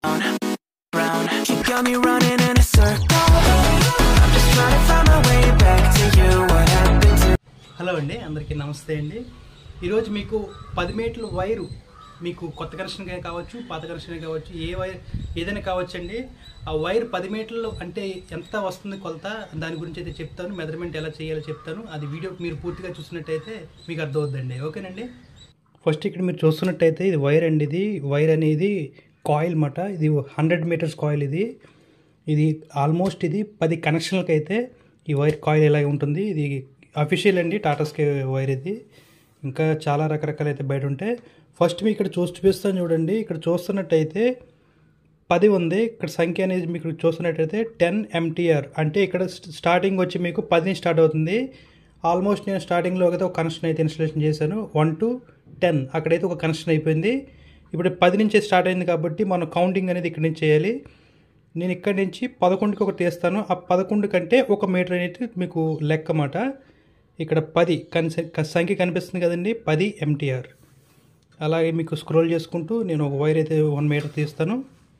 Brown, you got me running in a circle. I'm just trying to find my way back to you. What happened to hello అండి అందరికీ నమస్తే అండి ఈరోజు మీకు పది మీటర్ల వైరు మీకు కొత్త కనెక్షన్గా కావచ్చు పాత కనెక్షన్ కావచ్చు ఏ వైర్ ఏదైనా కావచ్చు అండి ఆ వైర్ పది మీటర్లు అంటే ఎంత వస్తుంది కొలత దాని గురించి అయితే చెప్తాను మెజర్మెంట్ ఎలా చేయాలో చెప్తాను అది వీడియో మీరు పూర్తిగా చూసినట్టయితే మీకు అర్థమవుద్దండి ఓకేనండి ఫస్ట్ ఇక్కడ మీరు చూస్తున్నట్టయితే ఇది వైర్ అండి ఇది వైర్ అనేది కాయిల్ మాట ఇది హండ్రెడ్ మీటర్స్ కాయిల్ ఇది ఇది ఆల్మోస్ట్ ఇది పది కనెక్షన్లకి అయితే ఈ వైర్ కాయిల్ ఇలా ఉంటుంది ఇది అఫీషియల్ అండి టాటా స్కే వైర్ ఇది ఇంకా చాలా రకరకాలు అయితే బయట ఉంటాయి ఫస్ట్ మీ ఇక్కడ చూసి చూపిస్తాను చూడండి ఇక్కడ చూస్తున్నట్టయితే పది ఉంది ఇక్కడ సంఖ్య అనేది మీకు చూస్తున్నట్టయితే టెన్ ఎంటీఆర్ అంటే ఇక్కడ స్టార్టింగ్ వచ్చి మీకు పది నుంచి స్టార్ట్ అవుతుంది ఆల్మోస్ట్ నేను స్టార్టింగ్లో అయితే ఒక కనెక్షన్ అయితే ఇన్స్టలేషన్ చేశాను వన్ టు టెన్ అక్కడైతే ఒక కనెక్షన్ అయిపోయింది ఇప్పుడు పది నుంచి స్టార్ట్ అయింది కాబట్టి మనం కౌంటింగ్ అనేది ఇక్కడ నుంచి చేయాలి నేను ఇక్కడి నుంచి పదకొండుకి ఒకటి తీస్తాను ఆ పదకొండు కంటే ఒక మీటర్ అనేది మీకు లెక్క మాట ఇక్కడ పది కన్ సంఖ్య కనిపిస్తుంది కదండి పది ఎంటీఆర్ అలాగే మీకు స్క్రోల్ చేసుకుంటూ నేను ఒక వైర్ అయితే వన్ మీటర్ తీస్తాను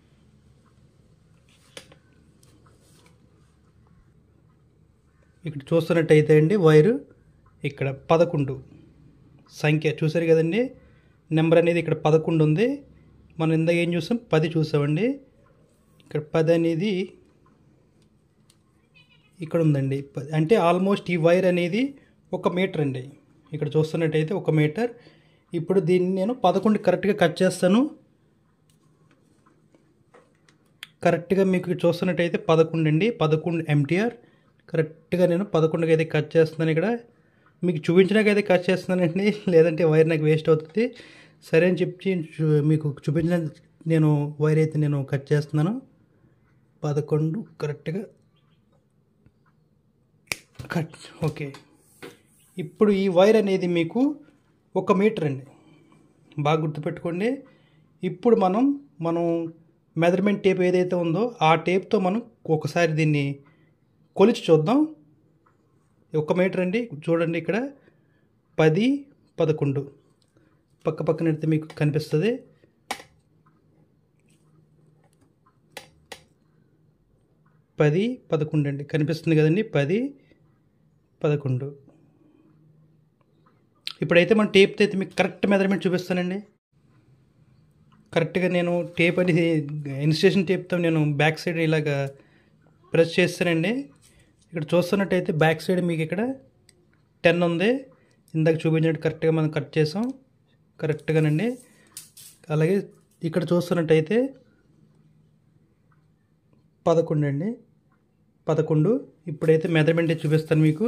ఇక్కడ చూస్తున్నట్టయితే అండి వైరు ఇక్కడ పదకొండు సంఖ్య చూసారు కదండి నెంబర్ అనేది ఇక్కడ పదకొండు ఉంది మనం ఇందాక ఏం చూసాం పది చూసామండి ఇక్కడ పది అనేది ఇక్కడ ఉందండి ప- అంటే ఆల్మోస్ట్ ఈ వైర్ అనేది ఒక మీటర్ అండి ఇక్కడ చూస్తున్నట్టయితే ఒక మీటర్ ఇప్పుడు దీన్ని నేను పదకొండు కరెక్ట్గా కట్ చేస్తాను కరెక్ట్గా మీకు చూస్తున్నట్టయితే పదకొండు అండి పదకొండు ఎంటీఆర్ కరెక్ట్గా నేను పదకొండుకి అయితే కట్ చేస్తున్నాను ఇక్కడ మీకు చూపించడానికి అయితే కట్ చేస్తున్నానండి లేదంటే వైర్ నాకు వేస్ట్ అవుతుంది సరే అని చెప్పి చూ- మీకు చూపించిన నేను వైర్ అయితే నేను కట్ చేస్తున్నాను పదకొండు కరెక్ట్గా కట్ ఓకే ఇప్పుడు ఈ వైర్ అనేది మీకు ఒక మీటర్ అండి బాగా గుర్తుపెట్టుకోండి ఇప్పుడు మనం మనం మెజర్మెంట్ టేప్ ఏదైతే ఉందో ఆ టేప్తో మనం ఒకసారి దీన్ని కొలిచి చూద్దాం ఒక మీటర్ అండి చూడండి ఇక్కడ పది పదకొండు పక్క పక్కన ఎడితే మీకు కనిపిస్తుంది పది పదకొండు అండి కనిపిస్తుంది కదండి పది పదకొండు ఇప్పుడైతే మనం టేప్తో అయితే మీకు కరెక్ట్ మెజర్మెంట్ చూపిస్తానండి కరెక్ట్గా నేను టేప్ అనేది ఇన్స్టేషన్ టేప్తో నేను బ్యాక్ సైడ్ ఇలాగా ప్రెస్ చేస్తానండి ఇక్కడ చూస్తున్నట్టయితే బ్యాక్ సైడ్ మీకు ఇక్కడ టెన్ ఉంది ఇందాక చూపించినట్టు కరెక్ట్గా మనం కట్ చేసాం కరెక్ట్గానండి అలాగే ఇక్కడ చూస్తున్నట్టయితే పదకొండు అండి పదకొండు ఇప్పుడైతే మెజర్మెంట్ చూపిస్తాను మీకు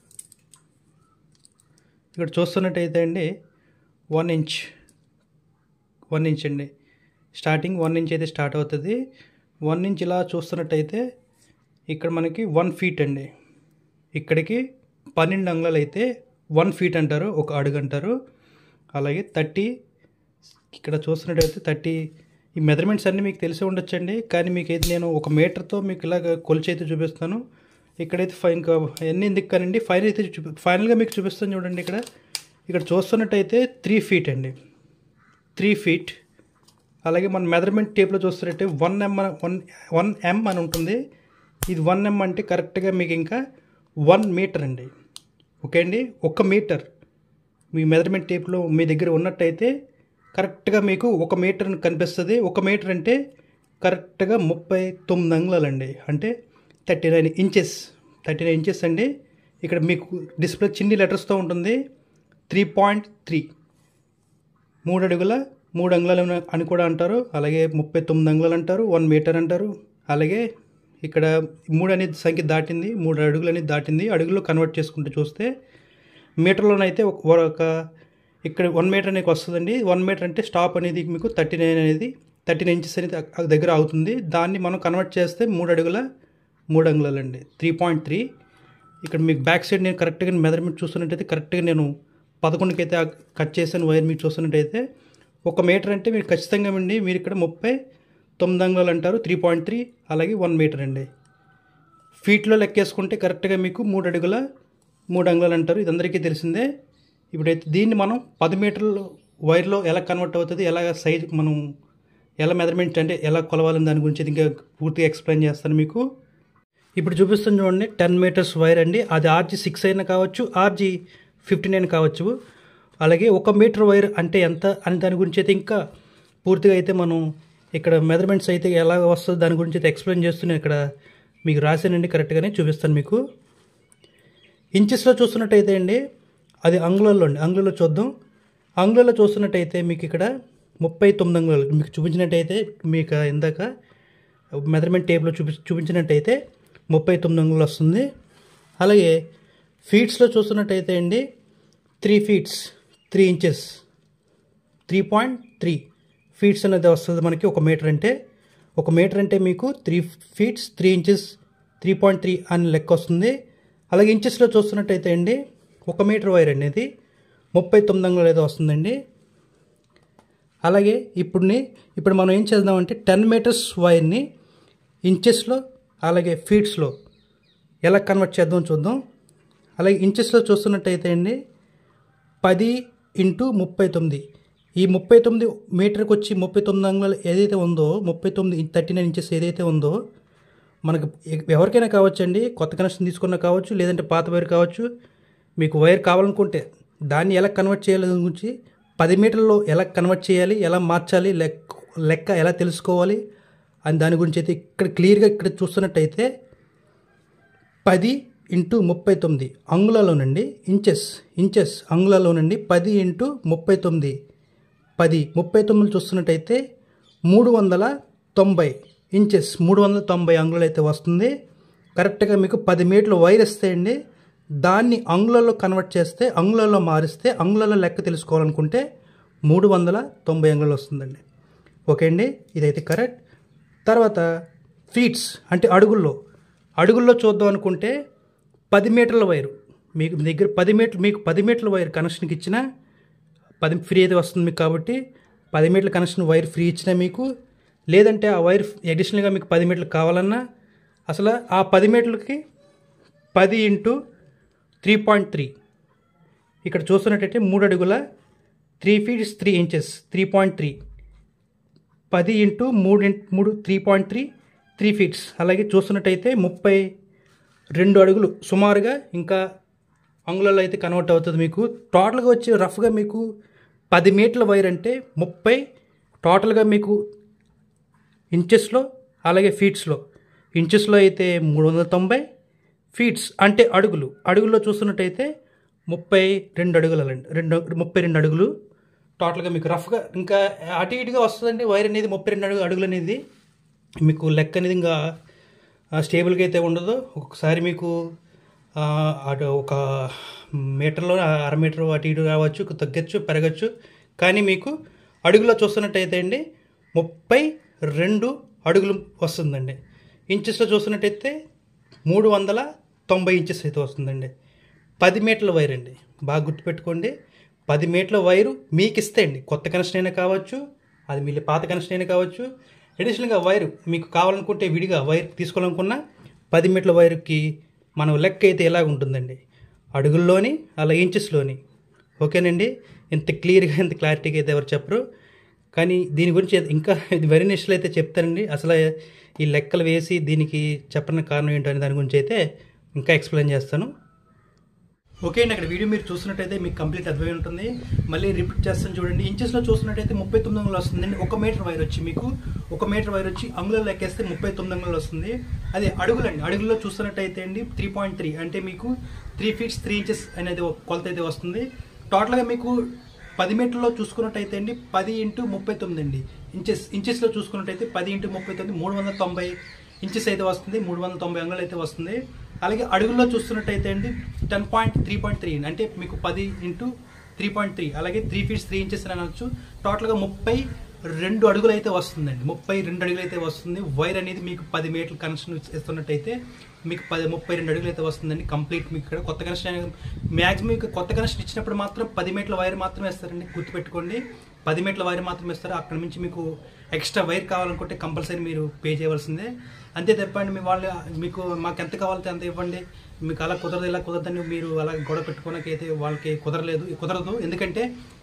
ఇక్కడ చూస్తున్నట్టయితే అండి వన్ ఇంచ్ వన్ ఇంచ్ అండి స్టార్టింగ్ వన్ ఇంచ్ అయితే స్టార్ట్ అవుతుంది వన్ ఇంచ్ ఇలా చూస్తున్నట్టయితే ఇక్కడ మనకి వన్ ఫీట్ అండి ఇక్కడికి పన్నెండు అంగుళాలు అయితే వన్ ఫీట్ అంటారు ఒక అడుగు అంటారు అలాగే థర్టీ ఇక్కడ చూస్తున్నట్టయితే థర్టీ ఈ మెజర్మెంట్స్ అన్నీ మీకు తెలిసే ఉండొచ్చండి కానీ మీకు అయితే నేను ఒక మీటర్తో మీకు ఇలాగ కొలిచి అయితే చూపిస్తాను ఇక్కడైతే ఫై ఇంకా ఎన్ని ఎందుకు కానండి ఫైనల్ అయితే చూపి ఫైనల్గా మీకు చూపిస్తాను చూడండి ఇక్కడ ఇక్కడ చూస్తున్నట్టయితే త్రీ ఫీట్ అండి త్రీ ఫీట్ అలాగే మన మెజర్మెంట్ టేప్లో చూస్తున్నట్టే one M one one M అని ఉంటుంది ఇది వన్ ఎం అంటే కరెక్ట్గా మీకు ఇంకా వన్ మీటర్ అండి ఓకే అండి ఒక మీటర్ మీ మెజర్మెంట్ టేప్లో మీ దగ్గర ఉన్నట్టయితే కరెక్ట్గా మీకు ఒక మీటర్ అని కనిపిస్తుంది ఒక మీటర్ అంటే కరెక్ట్గా ముప్పై తొమ్మిది అంగుళాలండి అంటే thirty nine inches thirty nine inches అండి ఇక్కడ మీకు డిస్ప్లే చిన్ని లెటర్స్తో ఉంటుంది త్రీ పాయింట్ త్రీ మూడు అడుగుల మూడు అంగుళాలు అని కూడా అంటారు అలాగే ముప్పై తొమ్మిది అంగుళాలు అంటారు వన్ మీటర్ అంటారు అలాగే ఇక్కడ మూడు అనేది సంఖ్య దాటింది మూడు అడుగులు అనేది దాటింది అడుగులో కన్వర్ట్ చేసుకుంటూ చూస్తే మీటర్లోనైతే ఒక ఒక ఇక్కడ వన్ మీటర్ అనేది వస్తుందండి వన్ మీటర్ అంటే స్టాప్ అనేది మీకు థర్టీ నైన్ అనేది థర్టీ నైన్ ఇంచెస్ అనేది ఆ దగ్గర అవుతుంది దాన్ని మనం కన్వర్ట్ చేస్తే మూడు అడుగుల మూడు అంగుళాలు అండి త్రీ పాయింట్ త్రీ ఇక్కడ మీకు బ్యాక్ సైడ్ నేను కరెక్ట్గా మెజర్మెంట్ చూస్తున్నట్టయితే కరెక్ట్గా నేను పదకొండుకి అయితే కట్ చేసిన వైర్ మీకు చూస్తున్నట్టయితే ఒక మీటర్ అంటే మీరు ఖచ్చితంగా అండి మీరు ఇక్కడ ముప్పై తొమ్మిది అంగుళాలు అంటారు త్రీ పాయింట్ త్రీ అలాగే వన్ మీటర్ అండి ఫీట్లో లెక్కేసుకుంటే కరెక్ట్గా మీకు మూడు అడుగుల మూడు అంగుళాలు అంటారు ఇది అందరికీ తెలిసిందే ఇప్పుడైతే దీన్ని మనం పది మీటర్లు వైర్లో ఎలా కన్వర్ట్ అవుతుంది ఎలా సైజ్ మనం ఎలా మెజర్మెంట్ అంటే ఎలా కొలవాలని దాని గురించి ఇంకా పూర్తిగా ఎక్స్ప్లెయిన్ చేస్తాను మీకు ఇప్పుడు చూపిస్తాను చూడండి టెన్ మీటర్స్ వైర్ అండి అది ఆర్జీ సిక్స్ అయినా కావచ్చు ఆర్జీ ఫిఫ్టీన్ అయినా కావచ్చు అలాగే ఒక మీటర్ వైర్ అంటే ఎంత అని దాని గురించి అయితే ఇంకా పూర్తిగా అయితే మనం ఇక్కడ మెజర్మెంట్స్ అయితే ఎలా వస్తుందో దాని గురించి అయితే ఎక్స్ప్లెయిన్ చేస్తున్నాను ఇక్కడ మీకు రాశానండి కరెక్ట్గానే చూపిస్తాను మీకు ఇంచెస్లో చూస్తున్నట్టయితే అండి అది అంగుళాల్లో అండి అంగుళంలో చూద్దాం అంగుళంలో చూస్తున్నట్టయితే మీకు ఇక్కడ ముప్పై తొమ్మిది అంగుళాలు మీకు చూపించినట్టయితే మీకు ఇందాక మెజర్మెంట్ టేప్లో చూపి చూపించినట్టయితే ముప్పై తొమ్మిది అంగుళాలు వస్తుంది అలాగే ఫీట్స్లో చూస్తున్నట్టయితే అండి three feets three inches three point three feets అనేది వస్తుంది మనకి ఒక మీటర్ అంటే ఒక మీటర్ అంటే మీకు three feets three inches three point three అని లెక్క వస్తుంది అలాగే ఇంచెస్లో చూస్తున్నట్టయితే అండి ఒక మీటర్ వైర్ అనేది ముప్పై తొమ్మిది అంగుళాలు ఏదో వస్తుందండి అలాగే ఇప్పుడు ఇప్పుడు మనం ఏం చేద్దామంటే టెన్ మీటర్స్ వైర్ని ఇంచెస్లో అలాగే ఫీట్స్లో ఎలా కన్వర్ట్ చేద్దాం చూద్దాం అలాగే ఇంచెస్లో చూస్తున్నట్టయితే అండి పది ఇంటూ ముప్పై తొమ్మిది ఈ ముప్పై తొమ్మిది మీటర్కి వచ్చి ముప్పై తొమ్మిది అంగుళాలు ఏదైతే ఉందో ముప్పై తొమ్మిది థర్టీ నైన్ ఇంచెస్ ఏదైతే ఉందో మనకు ఎ- ఎవరికైనా కావచ్చండి కొత్త కనెక్షన్ తీసుకున్నా కావచ్చు లేదంటే పాత వైర్ కావచ్చు మీకు వైర్ కావాలనుకుంటే దాన్ని ఎలా కన్వర్ట్ చేయాలి దాని గురించి పది మీటర్లో ఎలా కన్వర్ట్ చేయాలి ఎలా మార్చాలి లెక్క లెక్క ఎలా తెలుసుకోవాలి అని దాని గురించి అయితే ఇక్కడ క్లియర్గా ఇక్కడ చూస్తున్నట్టయితే పది ఇంటూ ముప్పై తొమ్మిది అంగుళాలోనండి ఇంచెస్ ఇంచెస్ అంగుళాలోనండి పది ఇంటూ ముప్పై తొమ్మిది పది ముప్పై తొమ్మిది చూస్తున్నట్టయితే మూడు వందల తొంభై ఇంచెస్ మూడు వందల తొంభై అంగుళాలు అయితే వస్తుంది కరెక్ట్గా మీకు పది మీటర్లు వైర్ ఇస్తే అండి దాన్ని అంగుళాల్లో కన్వర్ట్ చేస్తే అంగుళాల్లో మారిస్తే అంగుళాల్లో లెక్క తెలుసుకోవాలనుకుంటే మూడు వందల తొంభై అంగుళాలు వస్తుందండి ఓకే అండి ఇదైతే కరెక్ట్ తర్వాత ఫీట్స్ అంటే అడుగుల్లో అడుగుల్లో చూద్దాం అనుకుంటే పది మీటర్ల వైరు మీకు మీ దగ్గర పది మీటర్ మీకు పది మీటర్ల వైర్ కనెక్షన్కి ఇచ్చిన పది ఫ్రీ అయితే వస్తుంది మీకు కాబట్టి పది మీటర్ల కనెక్షన్ వైర్ ఫ్రీ ఇచ్చినా మీకు లేదంటే ఆ వైర్ అడిషనల్గా మీకు పది మీటర్లు కావాలన్నా అసలు ఆ పది మీటర్లకి పది ఇంటూ త్రీ పాయింట్ త్రీ ఇక్కడ చూస్తున్నట్టయితే మూడు అడుగుల three feets three inches three point three పది ఇంటూ మూడు ఇన్ మూడు three point three three feets అలాగే చూస్తున్నట్టయితే ముప్పై రెండు అడుగులు సుమారుగా ఇంకా అంగుళాల్లో అయితే కన్వర్ట్ అవుతుంది మీకు టోటల్గా వచ్చి రఫ్గా మీకు పది మీటర్ల వైర్ అంటే ముప్పై టోటల్గా మీకు ఇంచెస్లో అలాగే ఫీట్స్లో ఇంచెస్లో అయితే మూడు వందల తొంభై ఫీట్స్ అంటే అడుగులు అడుగుల్లో చూస్తున్నట్టయితే ముప్పై రెండు అడుగులండి రెండు ముప్పై రెండు అడుగులు టోటల్గా మీకు రఫ్గా ఇంకా అటు ఇటుగా వస్తుందండి వైర్ అనేది ముప్పై రెండు అడుగు అడుగులు అనేది మీకు లెక్క అనేది ఇంకా స్టేబుల్గా అయితే ఉండదు ఒక్కొక్కసారి మీకు ఆ, అటు ఒక మీటర్లో అర మీటర్ అటు ఇటు రావచ్చు తగ్గచ్చు పెరగచ్చు కానీ మీకు అడుగులో చూస్తున్నట్టయితే అండి ముప్పై రెండు అడుగులు వస్తుందండి ఇంచెస్లో చూస్తున్నట్టయితే మూడు వందల తొంభై ఇంచెస్ అయితే వస్తుందండి పది మీటర్ల వైర్ అండి బాగా గుర్తుపెట్టుకోండి పది మీటర్ల వైరు మీకు ఇస్తే అండి కొత్త కనెక్షన్ అయినా కావచ్చు అది మీ పాత కనెక్షన్ అయినా కావచ్చు అడిషనల్గా వైరు మీకు కావాలనుకుంటే విడిగా వైర్ తీసుకోవాలనుకున్నా పది మీటర్ల వైర్కి మనం లెక్క అయితే ఎలాగ ఉంటుందండి అడుగుల్లోని అలా ఇంచెస్లోని ఓకేనండి ఇంత క్లియర్గా ఇంత క్లారిటీగా అయితే ఎవరు చెప్పరు కానీ దీని గురించి ఇంకా ఇది వెరీ నెక్స్ట్లో అయితే చెప్తానండి అసలు ఈ లెక్కలు వేసి దీనికి చెప్పడానికి కారణం ఏంటనే దాని గురించి అయితే ఇంకా ఎక్స్ప్లెయిన్ చేస్తాను ఓకే అండి అక్కడ వీడియో మీరు చూస్తున్నట్టయితే మీకు కంప్లీట్ అర్థమై ఉంటుంది మళ్ళీ రిపీట్ చేస్తాను చూడండి ఇంచెస్లో చూస్తున్నట్టయితే ముప్పై తొమ్మిది అంగుళాలు వస్తుందండి ఒక మీటర్ వైర్ వచ్చి మీకు ఒక మీటర్ వైర్ వచ్చి అంగుళాలు లెక్కేస్తే ముప్పై తొమ్మిది అంగుళాలు వస్తుంది అదే అడుగులండి అడుగుల్లో చూస్తున్నట్టయితే అండి త్రీ పాయింట్ త్రీ అంటే మీకు త్రీ ఫీట్స్ త్రీ ఇంచెస్ అనేది ఒక కొలత అయితే వస్తుంది టోటల్గా మీకు పది మీటర్లో చూసుకున్నట్టయితే అండి పది ఇంటూ ముప్పై తొమ్మిది అండి ఇంచెస్ ఇంచెస్లో చూసుకున్నట్టయితే పది ఇంటూ ముప్పై తొమ్మిది మూడు వందల తొంభై ఇంచెస్ అయితే వస్తుంది మూడు వందల తొంభై అంగుళాలు అయితే వస్తుంది అలాగే అడుగుల్లో చూస్తున్నట్టయితే అండి ten point three point three అంటే మీకు పది ఇంటూ త్రీ పాయింట్ త్రీ అలాగే త్రీ ఫీట్స్ త్రీ ఇంచెస్ అని అనొచ్చు టోటల్గా ముప్పై రెండు అడుగులు అయితే వస్తుందండి ముప్పై రెండు అడుగులు అయితే వస్తుంది వైర్ అనేది మీకు పది మీటర్ల కనెక్షన్ ఇస్తున్నట్టయితే మీకు పది ముప్పై రెండు అడుగులు అయితే వస్తుందండి కంప్లీట్ మీకు ఇక్కడ కొత్త కనెక్షన్ మ్యాక్సిమం మీకు కొత్త కనెక్షన్ ఇచ్చినప్పుడు మాత్రం పది మీటర్ల వైర్ మాత్రమే ఇస్తారండి గుర్తుపెట్టుకోండి పది మీటర్ల వైర్ మాత్రమే ఇస్తారు అక్కడ నుంచి మీకు ఎక్స్ట్రా వైర్ కావాలనుకుంటే కంపల్సరీ మీరు పే చేయవలసిందే అంతే తప్పండి మీ వాళ్ళు మీకు మాకు ఎంత కావాలంటే అంత ఇవ్వండి మీకు అలా కుదరదు ఇలా కుదరదని మీరు అలా గొడవ పెట్టుకోవడానికి అయితే వాళ్ళకి కుదరలేదు కుదరదు ఎందుకంటే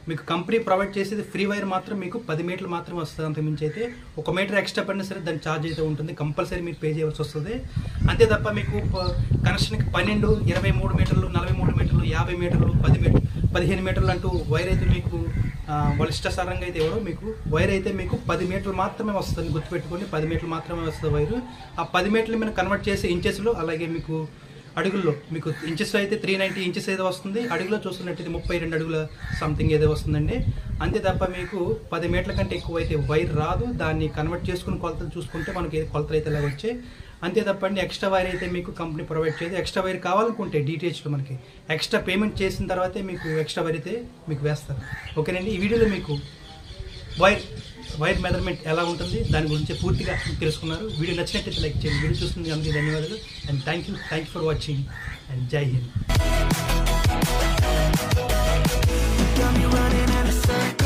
మీకు కంపెనీ ప్రొవైడ్ చేసేది ఫ్రీ వైర్ మాత్రం మీకు పది మీటర్లు మాత్రం వస్తుంది అంత మించి అయితే ఒక మీటర్ ఎక్స్ట్రా పడినా సరే దాని ఛార్జ్ అయితే ఉంటుంది కంపల్సరీ మీరు పే చేయవలసి వస్తుంది అంతే తప్ప మీకు ప- కనెక్షన్కి పన్నెండు ఇరవై మూడు మీటర్లు నలభై మూడు మీటర్లు యాభై మీటర్లు పది మీటర్ పదిహేను మీటర్లు అంటూ వైర్ అయితే మీకు ఆ, వాళ్ళ ఇష్టసారంగా అయితే ఎవరో మీకు వైర్ అయితే మీకు పది మీటర్లు మాత్రమే వస్తుంది గుర్తుపెట్టుకోండి పది మీటర్లు మాత్రమే వస్తుంది వైరు ఆ పది మీటర్లు మీరు కన్వర్ట్ చేసే ఇంచెస్లో అలాగే మీకు అడుగుల్లో మీకు ఇంచెస్ అయితే త్రీ నైంటీ ఇంచెస్ ఏదో వస్తుంది అడుగులో చూస్తున్నట్టయితే ముప్పై రెండు అడుగుల సంథింగ్ ఏదో వస్తుందండి అంతే తప్ప మీకు పది మీటర్ల కంటే ఎక్కువ అయితే వైర్ రాదు దాన్ని కన్వర్ట్ చేసుకుని కొలతలు చూసుకుంటే మనకి కొలతలు అయితే ఇలా వచ్చాయి అంతే తప్పండి ఎక్స్ట్రా వైర్ అయితే మీకు కంపెనీ ప్రొవైడ్ చేయదు ఎక్స్ట్రా వైర్ కావాలనుకుంటే డీటెయిల్స్లో మనకి ఎక్స్ట్రా పేమెంట్ చేసిన తర్వాతే మీకు ఎక్స్ట్రా వైర్ అయితే మీకు వేస్తారు ఓకేనండి ఈ వీడియోలో మీకు వైర్ వైర్ మెజర్మెంట్ ఎలా ఉంటుంది దాని గురించి పూర్తిగా తెలుసుకున్నారు వీడియో నచ్చినట్లయితే లైక్ చేయండి వీడియో చూస్తుంది అందరికీ ధన్యవాదాలు and thank you thank you for watching and జై హింద్ Got me running in a circle